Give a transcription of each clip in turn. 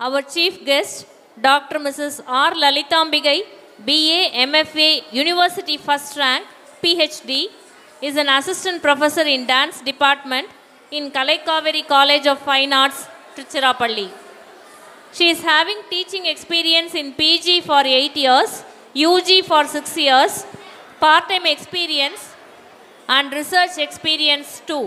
Our chief guest, Dr. Mrs. R. Lalitambigai, BA, MFA, University first rank, PhD, is an assistant professor in dance department in Kalaikaveri College of Fine Arts, Trichirappalli. She is having teaching experience in PG for 8 years, UG for 6 years, part-time experience and research experience too.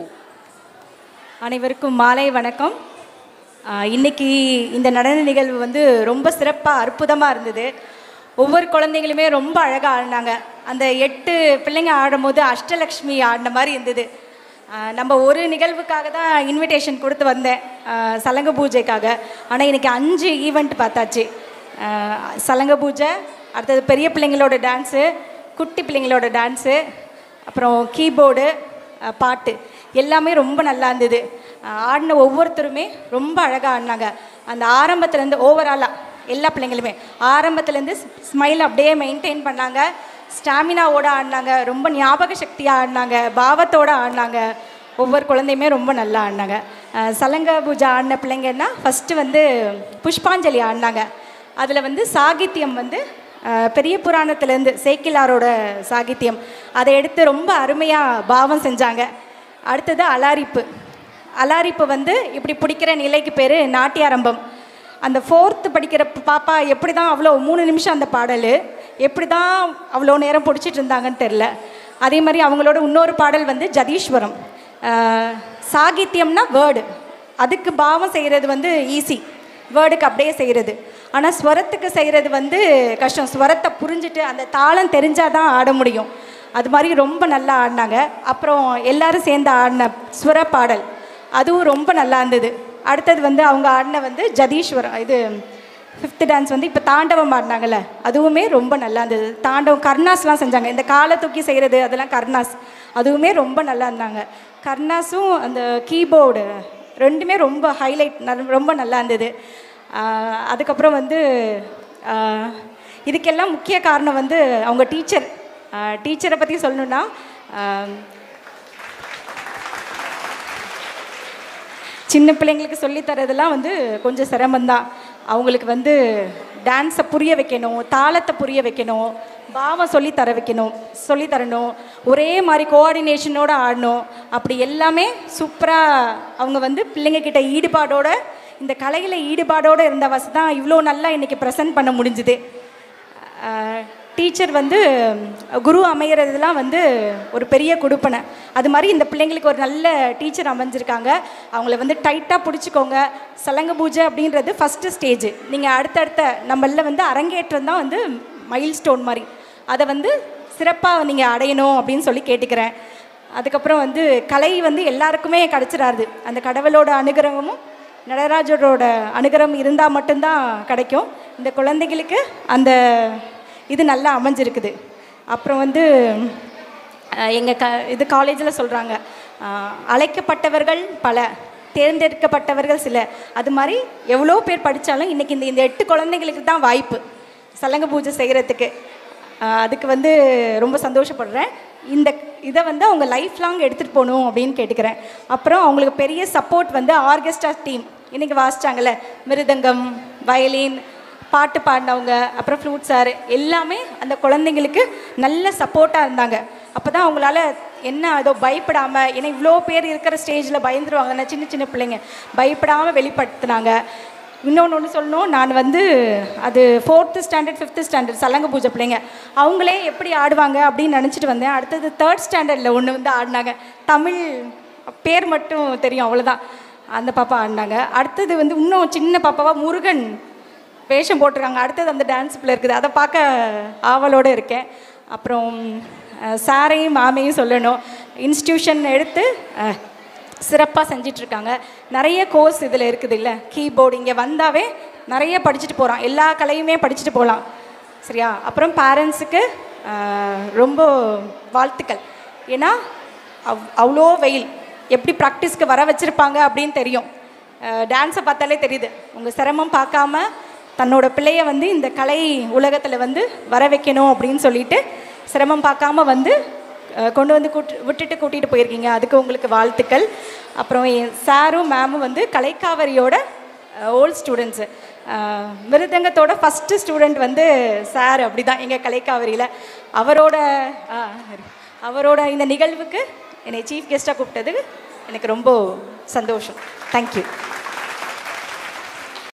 அனைவருக்கும் மாலை வணக்கம் ஆஹ் இன்னைக்கு இந்த நடன நிகழ்வு வந்து ரொம்ப சிறப்பாக அற்புதமாக இருந்தது ஒவ்வொரு குழந்தைங்களுமே ரொம்ப அழகாக ஆடினாங்க அந்த எட்டு பிள்ளைங்க ஆடும்போது அஷ்டலக்ஷ்மி ஆடின மாதிரி இருந்தது ஆஹ் நம்ம ஒரு நிகழ்வுக்காக தான் இன்விடேஷன் கொடுத்து வந்தேன் ஆஹ் சலங்க பூஜைக்காக ஆனால் இன்னைக்கு அஞ்சு ஈவெண்ட் பார்த்தாச்சு ஆஹ் சலங்க பூஜை அடுத்தது பெரிய பிள்ளைங்களோட டான்ஸு குட்டி பிள்ளைங்களோட டான்ஸு அப்புறம் கீபோர்டு அஹ், பாட்டு எல்லாமே ரொம்ப நல்லா இருந்தது அஹ், ஆடின ஒவ்வொருத்தருமே ரொம்ப அழகாக ஆடினாங்க அந்த ஆரம்பத்துலேருந்து ஓவராலாக எல்லா பிள்ளைங்களுமே ஆரம்பத்துலேருந்து ஸ்மைல் அப்படியே மெயின்டைன் பண்ணாங்க ஸ்டாமினாவோட ஆடினாங்க ரொம்ப ஞாபக சக்தியாக ஆடினாங்க பாவத்தோட ஆடினாங்க ஒவ்வொரு குழந்தையுமே ரொம்ப நல்லா ஆடினாங்க அஹ், சலங்க பூஜை ஆடின பிள்ளைங்கன்னா ஃபஸ்ட்டு வந்து புஷ்பாஞ்சலி ஆடினாங்க அதில் வந்து சாகித்யம் வந்து அஹ், பெரிய புராணத்துலேருந்து சேக்கிலாரோட சாகித்யம் அதை எடுத்து ரொம்ப அருமையாக பாவம் செஞ்சாங்க அடுத்தது அலாரிப்பு அலாரிப்பு வந்து இப்படி பிடிக்கிற நிலைக்கு பேர் நாட்டியாரம்பம் அந்த ஃபோர்த்து படிக்கிற பாப்பா எப்படி தான் அவ்வளோ மூணு நிமிஷம் அந்த பாடல் எப்படி தான் அவ்வளோ நேரம் பிடிச்சிட்டு இருந்தாங்கன்னு தெரில அதே மாதிரி அவங்களோட இன்னொரு பாடல் வந்து ஜதீஸ்வரம் அஹ், சாகித்யம்னா வேர்டு அதுக்கு பாவம் செய்கிறது வந்து ஈஸி வேர்டுக்கு அப்படியே செய்கிறது ஆனால் ஸ்வரத்துக்கு செய்கிறது வந்து கஷ்டம் ஸ்வரத்தை புரிஞ்சுட்டு அந்த தாளம் தெரிஞ்சால் தான் ஆட முடியும் அது மாதிரி ரொம்ப நல்லா ஆடினாங்க அப்புறம் எல்லாரும் சேர்ந்து ஆடின ஸ்வர பாடல் அதுவும் ரொம்ப நல்லா இருந்தது அடுத்தது வந்து அவங்க ஆடின வந்து ஜதீஸ்வரம் இது ஃபிஃப்த்து டான்ஸ் வந்து இப்போ தாண்டவம் ஆடினாங்கல்ல அதுவுமே ரொம்ப நல்லா இருந்தது தாண்டவம் கர்ணாஸ்லாம் செஞ்சாங்க இந்த காலை தூக்கி செய்கிறது அதெல்லாம் கர்ணாஸ் அதுவுமே ரொம்ப நல்லா இருந்தாங்க கர்ணாஸும் அந்த கீபோர்டு ரெண்டுமே ரொம்ப ஹைலைட் ரொம்ப நல்லா இருந்தது ஆஹ் அதுக்கப்புறம் வந்து ஆஹ் இதுக்கெல்லாம் முக்கிய காரணம் வந்து அவங்க டீச்சர் டீச்சரை பற்றி சொல்லணுன்னா ஆஹ் சின்ன பிள்ளைங்களுக்கு சொல்லித் தரதெல்லாம் வந்து கொஞ்சம் சிரமம்தான் அவங்களுக்கு வந்து டான்ஸை புரிய வைக்கணும் தாளத்தை புரிய வைக்கணும் பாவம் சொல்லி தர வைக்கணும் சொல்லி தரணும் ஒரே மாதிரி கோஆர்டினேஷனோட ஆடணும் அப்படி எல்லாமே சூப்பராக அவங்க வந்து பிள்ளைங்க கிட்ட ஈடுபாடோட இந்த கலையில் ஈடுபாடோடு இருந்த வசதி தான் இவ்வளோ நல்லா இன்றைக்கி ப்ரெசென்ட் பண்ண முடிஞ்சுது டீச்சர் வந்து குரு அமைகிறதுலாம் வந்து ஒரு பெரிய கொடுப்பனை அது மாதிரி இந்த பிள்ளைங்களுக்கு ஒரு நல்ல டீச்சர் அமைஞ்சிருக்காங்க அவங்கள வந்து டைட்டாக பிடிச்சிக்கோங்க சலங்க பூஜை அப்படின்றது ஃபஸ்ட்டு ஸ்டேஜ் நீங்கள் அடுத்தடுத்த நம்மள வந்து அரங்கேற்றம் தான் வந்து மைல் ஸ்டோன் மாதிரி அதை வந்து சிறப்பாக நீங்கள் அடையணும் அப்படின்னு சொல்லி கேட்டுக்கிறேன் அதுக்கப்புறம் வந்து கலை வந்து எல்லாருக்குமே கிடச்சிடாது அந்த கடவுளோட அனுகிரகமும் நடராஜரோட அனுகிரகம் இருந்தால் மட்டும்தான் கிடைக்கும் இந்த குழந்தைகளுக்கு அந்த இது நல்லா அமைஞ்சிருக்குது அப்புறம் வந்து எங்கள் க இது காலேஜில் சொல்கிறாங்க அழைக்கப்பட்டவர்கள் பல தேர்ந்தெடுக்கப்பட்டவர்கள் சில அது மாதிரி எவ்வளோ பேர் படித்தாலும் இன்றைக்கி இந்த இந்த எட்டு குழந்தைங்களுக்கு தான் வாய்ப்பு சலங்க பூஜை செய்கிறதுக்கு ஆஹ் அதுக்கு வந்து ரொம்ப சந்தோஷப்படுறேன் இந்த இதை வந்து அவங்க லைஃப் லாங் எடுத்துகிட்டு போகணும் அப்படின்னு கேட்டுக்கிறேன் அப்புறம் அவங்களுக்கு பெரிய சப்போர்ட் வந்து ஆர்கெஸ்ட்ரா டீம் இன்றைக்கி வாசிச்சாங்கல்ல மிருதங்கம் வயலின் பாட்டு பாடினவங்க அப்புறம் ஃப்ளூட் சார் எல்லாமே அந்த குழந்தைங்களுக்கு நல்ல சப்போர்ட்டாக இருந்தாங்க அப்போ தான் அவங்களால என்ன அதோ பயப்படாமல் ஏன்னா இவ்வளோ பேர் இருக்கிற ஸ்டேஜில் பயந்துருவாங்கன்னு சின்ன சின்ன பிள்ளைங்க பயப்படாமல் வெளிப்படுத்தினாங்க இன்னொன்று ஒன்று சொல்லணும் நான் வந்து அது ஃபோர்த்து ஸ்டாண்டர்ட் ஃபிஃப்த்து ஸ்டாண்டர்ட் சலங்க பூஜை பிள்ளைங்க அவங்களே எப்படி ஆடுவாங்க அப்படின்னு நினச்சிட்டு வந்தேன் அடுத்தது தேர்ட் ஸ்டாண்டர்டில் ஒன்று வந்து ஆடினாங்க தமிழ் பேர் மட்டும் தெரியும் அவ்வளோதான் அந்த பாப்பா ஆடினாங்க அடுத்தது வந்து இன்னும் சின்ன பாப்பாவா முருகன் வேஷம் போட்டிருக்காங்க அடுத்தது அந்த டான்ஸ் பிள்ளை இருக்குது அதை பார்க்க ஆவலோடு இருக்கேன் அப்புறம் அஹ், சாரையும் மாமையும் சொல்லணும் இன்ஸ்டியூஷன் எடுத்து சிறப்பாக செஞ்சிட்ருக்காங்க நிறைய கோர்ஸ் இதில் இருக்குது இல்லை கீபோர்டு இங்கே வந்தாவே நிறைய படிச்சுட்டு போகிறான் எல்லா கலையுமே படிச்சுட்டு போகலாம் சரியா அப்புறம் பேரண்ட்ஸுக்கு ரொம்ப வாழ்த்துக்கள் ஏன்னா அவ் அவ்வளோ வெயில் எப்படி ப்ராக்டிஸ்க்கு வர வச்சுருப்பாங்க அப்படின்னு தெரியும் டான்ஸை பார்த்தாலே தெரியுது உங்கள் சிரமம் பார்க்காம தன்னோட பிள்ளைய வந்து இந்த கலை உலகத்தில் வந்து வர வைக்கணும் அப்படின்னு சொல்லிட்டு சிரமம் பார்க்காம வந்து அஹ், கொண்டு வந்து கூட்டு விட்டுட்டு கூட்டிகிட்டு போயிருக்கீங்க அதுக்கு உங்களுக்கு வாழ்த்துக்கள் அப்புறம் என் சாரும் மேமும் வந்து கலைக்காவரியோட ஓல்ட் ஸ்டூடெண்ட்ஸு மிருதங்கத்தோட ஃபஸ்ட்டு ஸ்டூடெண்ட் வந்து சார் அப்படி தான் எங்கள் கலைக்காவிரியில் அவரோட ஆ, அவரோட இந்த நிகழ்வுக்கு என்னை சீஃப் கெஸ்ட்டாக கூப்பிட்டது எனக்கு ரொம்ப சந்தோஷம் தேங்க்யூ